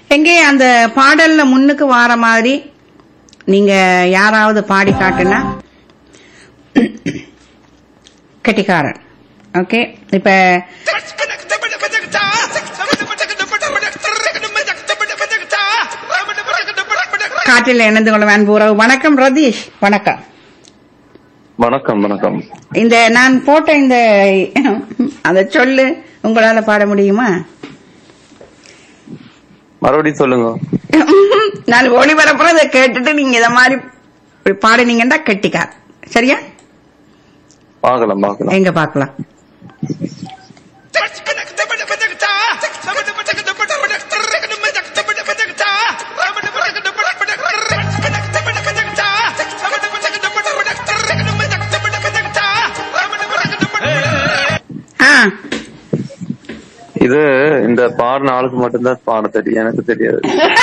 எங்கே அந்த பாடல்ல முன்னுக்கு வார மாதிரி நீங்க யாராவது பாடி காட்டுனா கெட்டிக்காரன் ஓகே இப்ப காற்றில் இணைந்து கொள்ள அன்பு உறவு வணக்கம் ரதீஷ் வணக்கம் வணக்கம் வணக்கம் இந்த நான் போட்ட இந்த அந்த சொல்லு உங்களால பாட முடியுமா மறுபடியும் சொல்லுங்க நான் ஒளிபரப்புறத அதை கேட்டுட்டு நீங்க இத மாதிரி இப்படி பாடுனீங்கன்னா கெட்டிக்கார் சரியா பார்க்கலாம் பார்க்கலாம் எங்க பாக்கலாம் ஆ இது இந்த பாடின ஆளுக்கு மட்டும்தான் பாட தெரியும் எனக்கு தெரியாது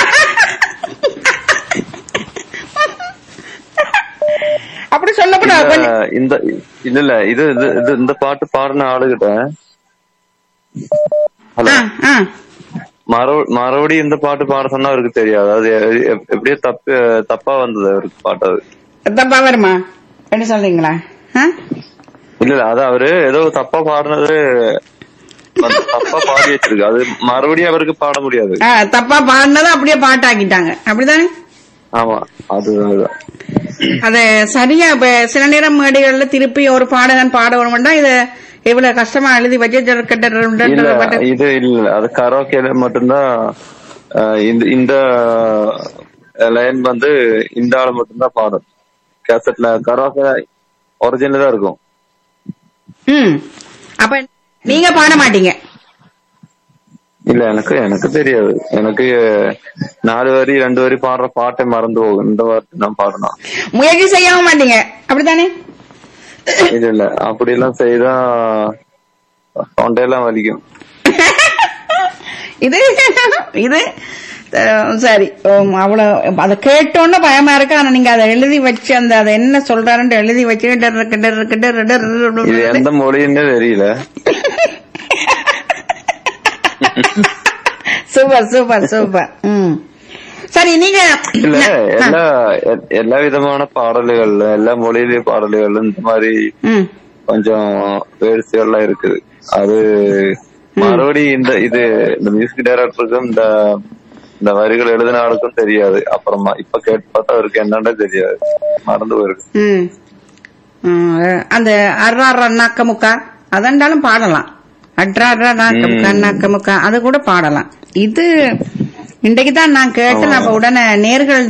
அப்படி சொல்லக்கூடாது கொஞ்சம் இந்த இல்ல இல்ல இது இது இது இந்த பாட்டு பாடின ஆளுகிட்ட ஹலோ ஆ, ஆ. மறு- மறுபடியும் இந்த பாட்டு பாட சொன்னா அவருக்கு தெரியாது அது எப்- எப்படியோ தப்பு தப்பா வந்தது அவருக்கு பாட்டு அது தப்பா வருமா என்ன சொல்றீங்களா ஆ? இல்ல இல்ல அது அவரு ஏதோ தப்பா பாடினது வந்து தப்பா பாடி வச்சிருக்கு அது மறுபடியும் அவருக்கு பாட முடியாது ஆ, தப்பா பாடினதை அப்படியே பாட்டாக்கிட்டாங்க அப்படிதானே ஆமா அது அதுதான். அத சரியா இப்ப சில நேரம் மேடைகள்ல திருப்பி ஒரு பாடகன் பாட வரும்னா இத இவ்வளவு கஷ்டமா எழுதி வச்சு இல்ல ஜர்கட்ட இது இல்ல அது கரோக்கேல மட்டும்தான் அஹ், இந்த இந்த லைன் வந்து இந்த ஆள் மட்டும்தான் பாடும் கேசட்ல கரோக்கே ஒரிஜினல் தான் இருக்கும் ம் அப்ப நீங்க பாட மாட்டீங்க இல்ல எனக்கு எனக்கு தெரியாது எனக்கு நாலு வரி ரெண்டு வரி பாடுற பாட்டை மறந்து போகும் இந்த வார்த்தை நான் பாடணும் முயற்சி செய்யவும் மாட்டீங்க அப்படித்தானே இல்ல இல்ல அப்படி எல்லாம் செய்தா தொண்டையெல்லாம் வலிக்கும் இது இது அஹ், சரி உம், அவ்வளவு அதை கேட்டோன்னு பயமா இருக்கு ஆனா நீங்க அதை எழுதி வச்சு அந்த அதை என்ன சொல்றாருன்னு எழுதி வச்சு டர் டர் டர் டர் டர் இது டர் எந்த மொழின்னே தெரியல சூப்பர் சூப்பர் சூப்பர் ம் சரி நீங்க இல்ல ஆ, எல்லா எ- எல்லா விதமான பாடல்கள்ல எல்லா மொழியிலயும் பாடல்கள் இந்த மாதிரி ம் கொஞ்சம் வேர்ட்ஸ்கள்லாம் இருக்குது அது மறுபடி இந்த இது இந்த மியூசிக் டைரக்டருக்கும் இந்த இந்த வரிகள் எழுதின ஆளுக்கும் தெரியாது அப்புறமா இப்ப கேட்டு பார்த்தா அவருக்கு என்னன்னே தெரியாது மறந்து போயிருக்கு ம் ம், அந்த அர்ரா நாக்க முக்கா அதண்டாலும் பாடலாம் அட்ரா அட்ரா நாக்க முக்கா நாக்க முக்கா அது கூட பாடலாம் இது இன்றைக்கு தான் நான் கேட்டு நான் அப்ப உடனே நேர்களோட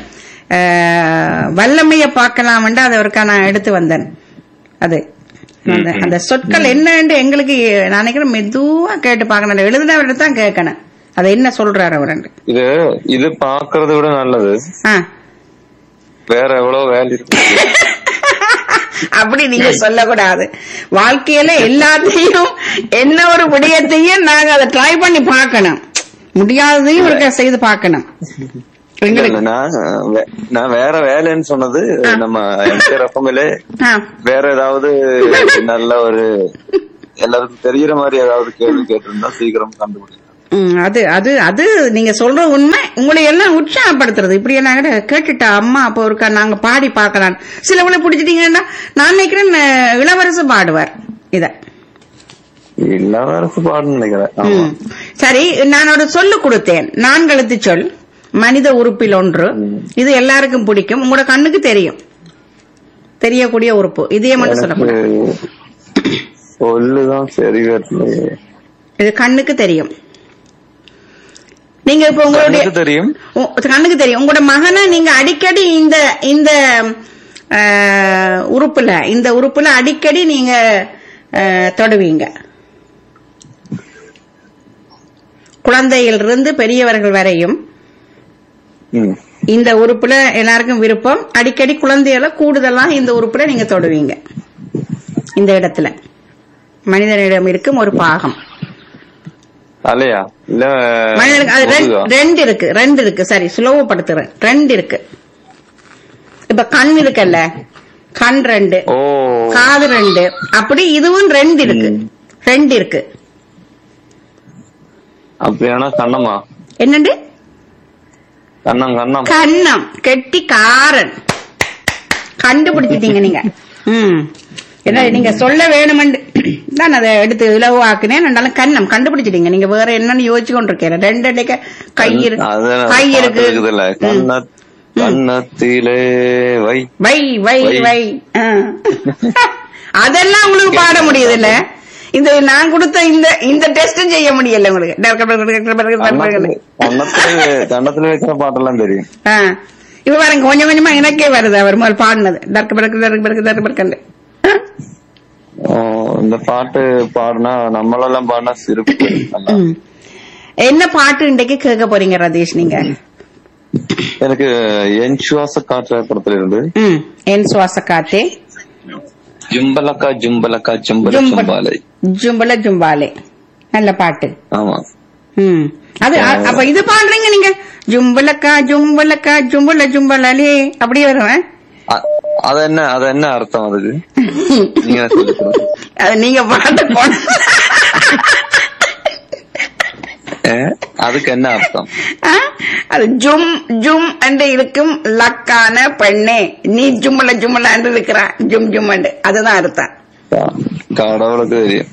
வல்லமைய பார்க்கலாம்னு அதை ஒருக்கா நான் எடுத்து வந்தேன் அது அந்த அந்த சொற்கள் என்னன்னு எங்களுக்கு நான் நினைக்கிறேன் மெதுவா கேட்டு பார்க்கணும் எழுதினவர்கிட்ட தான் கேட்கணும் அதை என்ன சொல்றாரு அவர் இது இது பாக்குறத விட நல்லது ஆ வேற எவ்வளவு வேலை இருக்கு அப்படி நீங்க சொல்லக்கூடாது வாழ்க்கையில எல்லாத்தையும் என்ன ஒரு விடயத்தையும் நாங்க அதை ட்ரை பண்ணி பார்க்கணும் முடியாததையும் இருக்க செய்து பார்க்கணும் இல்ல, இல்ல, எங்களுக்கு நான் வே- நான் வேற வேலைன்னு சொன்னது நம்ம எம்ஜிஆர் எஃப்எம்ல ஆ, வேற ஏதாவது நல்ல ஒரு எல்லாருக்கும் தெரியற மாதிரி ஏதாவது கேள்வி கேட்டிருந்தா சீக்கிரம் கண்டுபிடிக்கலாம் ம், அது அது அது நீங்க சொல்ற உண்மை உங்களை எல்லாம் உற்சாகப்படுத்துறது இப்படி எல்லாம் கூட கேட்டுட்டா அம்மா அப்போ ஒருக்கா நாங்க பாடி பார்க்கலாம் சிலவங்களை பிடிச்சிட்டீங்கன்னா நான் நினைக்கிறேன் அஹ், இளவரசு பாடுவார் இத இளவரசு பாடுன்னு நினைக்கிறேன் ஆமா. ம். சரி நான் ஒரு சொல்லு கொடுத்தேன் நான்கெழுத்து சொல் மனித உறுப்பில் ஒன்று இது எல்லாருக்கும் பிடிக்கும் உங்களோட கண்ணுக்கு தெரியும் தெரியக்கூடிய உறுப்பு இதையே மட்டும் சொல்லக்கூடாது எனக்கு சொல்லுதான் சரி வரலையே. இது கண்ணுக்கு தெரியும் நீங்க இப்ப உங்களுடைய எனக்கு தெரியும் உ- கண்ணுக்கு தெரியும் உங்களோட மகனை நீங்க அடிக்கடி இந்த இந்த அஹ், உறுப்புல இந்த உறுப்புல அடிக்கடி நீங்க அஹ், தொடுவீங்க குழந்தையிலிருந்து பெரியவர்கள் வரையும் ம். இந்த உறுப்புல எல்லாருக்கும் விருப்பம் அடிக்கடி குழந்தைகளை கூடுதலா இந்த உறுப்புல நீங்க தொடுவீங்க இந்த இடத்துல மனிதனிடம் இருக்கும் ஒரு பாகம் தலையா இல்ல மனிதனுக்கு அது ரெண்டு- முதுகா? ரெண்டு இருக்கு ரெண்டு இருக்கு சரி சுலபப்படுத்துறேன் ரெண்டு இருக்கு இப்ப கண் இருக்குல்ல கண் ரெண்டு ஓ காது ரெண்டு அப்படி இதுவும் ரெண்டு இருக்கு ரெண்டு இருக்கு அப்படியானா கண்ணமா என்னண்டு கண்ணம் கண்ணம் கண்ணம் கெட்டி காரன் கண்டுபிடிச்சிட்டீங்க நீங்க ம் என்ன நீங்க சொல்ல வேணுமெண்டு தான் அதை எடுத்து இலவாக்குனேன் ரெண்டாலும் கண்ணம் கண்டுபிடிச்சிட்டீங்க நீங்க வேற என்னன்னு யோசிச்சு கொண்டிருக்கேன் ரெண்டு அடிக்க கை இருக்கு அது கை பாட்டு இருக்கு இருக்குதுல்ல ம். கண்ண கண்ணத்திலே வை வை வை வை. வை ஆ. அதெல்லாம் உங்களுக்கு பாட முடியுது இல்ல இந்த நான் கொடுத்த இந்த இந்த டெஸ்டும் செய்ய முடியல உங்களுக்கு டர்க்க டர்க்க டர்க்க டர்க்க டர்க்க கண்ணத்துல டர்க்க. கண்ணத்துல கண்ணத்துல வைக்கிற பாட்டெல்லாம் தெரியும் ஆ. இப்ப பாருங்க கொஞ்சம் கொஞ்சமா எனக்கே வருது அவர் முதல் பாடினது டர்க்க டர்க்க டர்க்க டர்க்க டர்க்க டர்க்கண்டு. ஆ. ஓ, இந்த பாட்டு பாடினா நம்மளெல்லாம் பாடினா சிரிப்பு வரும். நல்லா. ம். என்ன பாட்டு இன்றைக்கு கேட்க போறீங்க ரதீஷ் நீங்க எனக்கு என் சுவாச காற்று படத்துல இருந்து ம். என் சுவாச காத்தே ஜும்பலக்கா ஜும்பலக்கா ஜும்பல ஜும்ப- ஜும்பாலை ஜும்பல ஜும்பாலே நல்ல பாட்டு ஆமா ம் அது அ- அப்ப இது பாடுறீங்க நீங்க ஜும்பலக்கா ஜும்பலக்கா ஜும்பல ஜும்பலாலே அப்படியே வருவேன் அ- அது என்ன அது என்ன அர்த்தம் அதுக்கு நீங்க சொல்லிக் கொடுங்க. அது நீங்க பாட்டு போன ஏ? அதுக்கு என்ன அர்த்தம் ஆ? அது ஜும் ஜும் என்று இருக்கும் லக்கான பெண்ணே நீ ஜும்மல ஜும்மல என்று இருக்கிறா ஜும் ஜும் என்று அதுதான் அர்த்தம் க- கடவுளுக்கு தெரியும்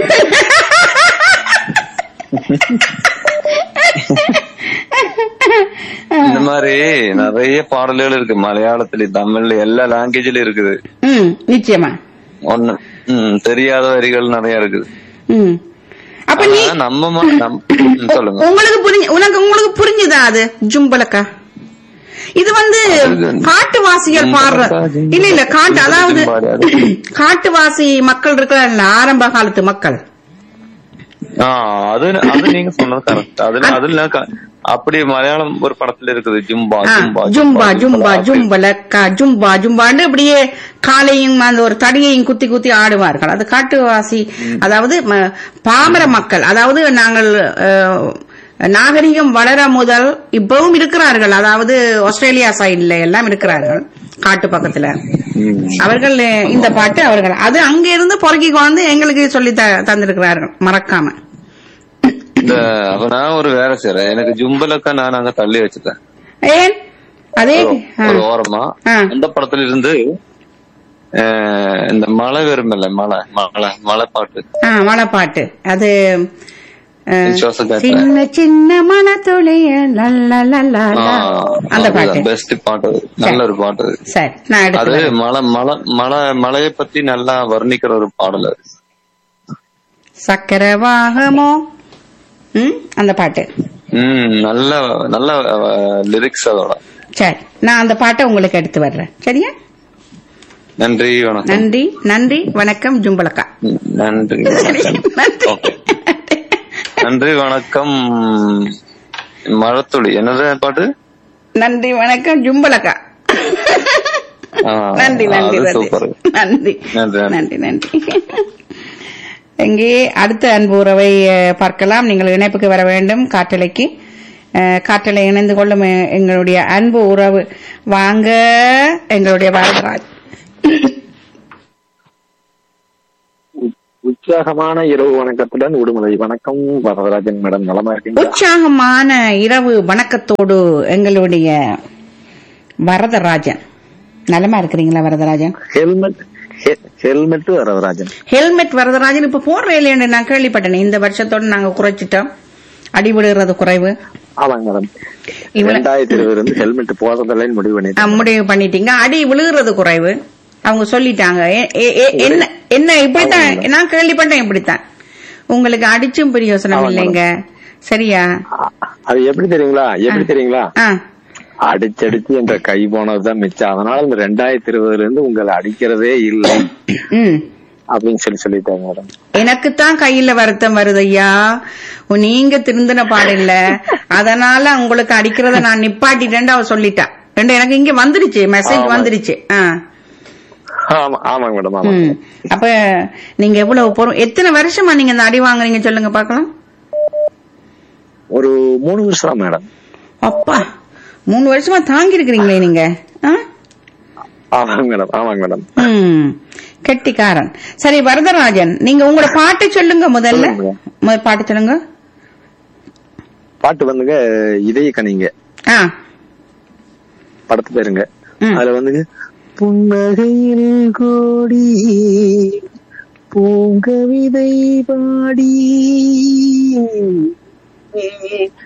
இந்த மாதிரி நிறைய பாடல்கள் இருக்கு மலையாளத்துல தமிழ்ல எல்லா லாங்குவேஜ்லயும் இருக்குது ம் நிச்சயமா ஒண்ணு ம், தெரியாத வரிகள் நிறைய இருக்குது ம் அப்ப நீ ஆனா நம்ம ம- நம்- ம், சொல்லுங்க உங்களுக்கு புரிஞ்சு உனக்கு உங்களுக்கு புரிஞ்சுதா அது ஜும்பலக்கா இது வந்து அது- காட்டுவாசிகள் பாடுற ஜும்பலக்கா, இல்ல இல்ல காட்டு ஜும்பல அதாவது ஜும்பாடி, அது. காட்டுவாசி மக்கள் இருக்கிற ஆரம்ப காலத்து மக்கள் ஆ, அது அது நீங்க சொன்னது கரெக்ட் அதுல அதுல க- அப்படி மலையாளம் ஒரு படத்துல இருக்குது ஜும்பா ஆ, ஜும்பா ஜும்பா ஜும்பா அப்படி. ஜும்பலக்கா ஜும்பா ஜும்பான்னு இப்படியே காலையும் அந்த ஒரு தடியையும் குத்தி குத்தி ஆடுவார்கள் அது காட்டுவாசி அதாவது ம- பாமர மக்கள் அதாவது நாங்கள் அஹ், நாகரிகம் வளர முதல் இப்பவும் இருக்கிறார்கள் அதாவது ஆஸ்திரேலியா சைடுல எல்லாம் இருக்கிறார்கள் காட்டு பக்கத்துல ம். அவர்கள் அஹ், இந்த பாட்டு அவர்கள் அது அங்க இருந்து பொறுக்கி கொண்டு எங்களுக்கு சொல்லி த- தந்திருக்கிறார்கள் மறக்காம இந்த அப்ப நான் ஒரு வேலை செய்யறேன் எனக்கு ஜும்பலக்கா நான் அங்க தள்ளி வச்சுட்டேன் ஏன் அதே ஒரு- ஆ. ஒரு ஓரமா ஆ. அந்த படத்துல இருந்து அஹ், இந்த மழை வருமில்ல மழை மழை மழை பாட்டு ஆ மலைப்பாட்டு அது அஹ், விசுவாச காட்டுல. சின்ன சின்ன மனத்துளிய லல்லா லல்லா லா. அந்த பாட்டு பெஸ்ட் பாட்டு அது. நல்ல ஒரு பாட்டு அது. சரி நான் எடுத்து அது வரேன். மழை மழை மழை மழையை பத்தி நல்லா வர்ணிக்கிற ஒரு பாடல் அது சக்கரவாகமோ ம் அந்த பாட்டு ம் நல்ல நல்ல லிரிக்ஸ் அதோட சரி நான் அந்த பாட்டை உங்களுக்கு எடுத்து வர்றேன் சரியா நன்றி வணக்கம் நன்றி நன்றி வணக்கம் ஜும்பலக்கா ம், நன்றி சரி, வணக்கம் நன்றி ஓகே நன்றி வணக்கம் மழத்துளி என்னது பாட்டு நன்றி வணக்கம் ஜும்பலக்கா ஆ, நன்றி நன்றி அது நன்றி சூப்பர் நன்றி நன்றி, நன்றி நன்றி எங்கே அடுத்த அன்பு உறவை அஹ், பார்க்கலாம் நீங்கள் இணைப்புக்கு வர வேண்டும் காற்றலைக்கு அஹ், காற்றலை இணைந்து கொள்ளும் எ- எங்களுடைய அன்பு உறவு வாங்க எங்களுடைய வரதராஜ் உற்சாகமான இரவு வணக்கத்துடன் உடுமலை வணக்கம் வரதராஜன் மேடம் நலமா இருக்கீங்களா உற்சாகமான இரவு வணக்கத்தோடு எங்களுடைய வரதராஜன் நலமா இருக்கிறீங்களா Varadharajan helmet helmet Varadharajan helmet Varadharajan இப்ப போடுற இல்லைன்னு நான் கேள்விப்பட்டேன் இந்த வருஷத்தோட நாங்க குறைச்சிட்டோம் அடிபடுகிறது குறைவு ஆமாங்க மேடம் இவ்வளவு- ரெண்டாயிரத்தி இருபது இருந்து ஹெல்மெட் போறதில்லைன்னு முடிவு ஆ, பண்ணிட்டேன் முடிவு பண்ணிட்டீங்க அடி விழுகிறது குறைவு அவங்க சொல்லிட்டாங்க எ- எ- எ- என்ன என்ன இப்படித்தான் நான் கேள்விப்பட்டேன் இப்படித்தான் உங்களுக்கு அடிச்சும் பிரயோசனம் ஆமாம் இல்லைங்க சரியா அ- அது எப்படி தெரியுங்களா எப்படி தெரியுங்களா ஆ அடிச்சடிச்சு என்ற கை போனதுதான் மிச்சம் அதனால இந்த ரெண்டாயிரத்தி இருபதுல இருந்து உங்களை அடிக்கிறதே இல்லை ம் அப்படின்னு சொல்லி சொல்லிட்டாங்க மேடம் எனக்குத்தான் கையில வருத்தம் வருது ஐயா நீங்க திருந்தின பாடில்ல அதனால உங்களுக்கு அடிக்கிறத நான் நிப்பாட்டிட்டேன்னு அவ சொல்லிட்டா ரெண்டு எனக்கு இங்க வந்துருச்சு மெசேஜ் ஆமா. வந்துருச்சு ஆ ஆமா ஆமாங்க மேடம் ஆமா ம். அப்ப நீங்க எவ்வளவு பொறும் எத்தனை வருஷமா நீங்க இந்த அடி வாங்குறீங்க சொல்லுங்க பாக்கலாம் ஒரு மூணு வருஷம் மேடம் அப்பா மூணு வருஷமா தாங்கி இருக்கிறீங்களே நீங்க ஆ? ஆமாங்க மேடம் ஆமாங்க மேடம் ம். கெட்டிக்காரன் சரி வரதராஜன் நீங்க உங்களோட பாட்டு சொல்லுங்க முதல்ல சொல்லுங்க. முதல் பாட்டு சொல்லுங்க பாட்டு வந்துங்க இதய கனிங்க ஆ படத்து பேருங்க ம். அதுல வந்து புன்னகையில் கோடி பூங்கவிதை பாடி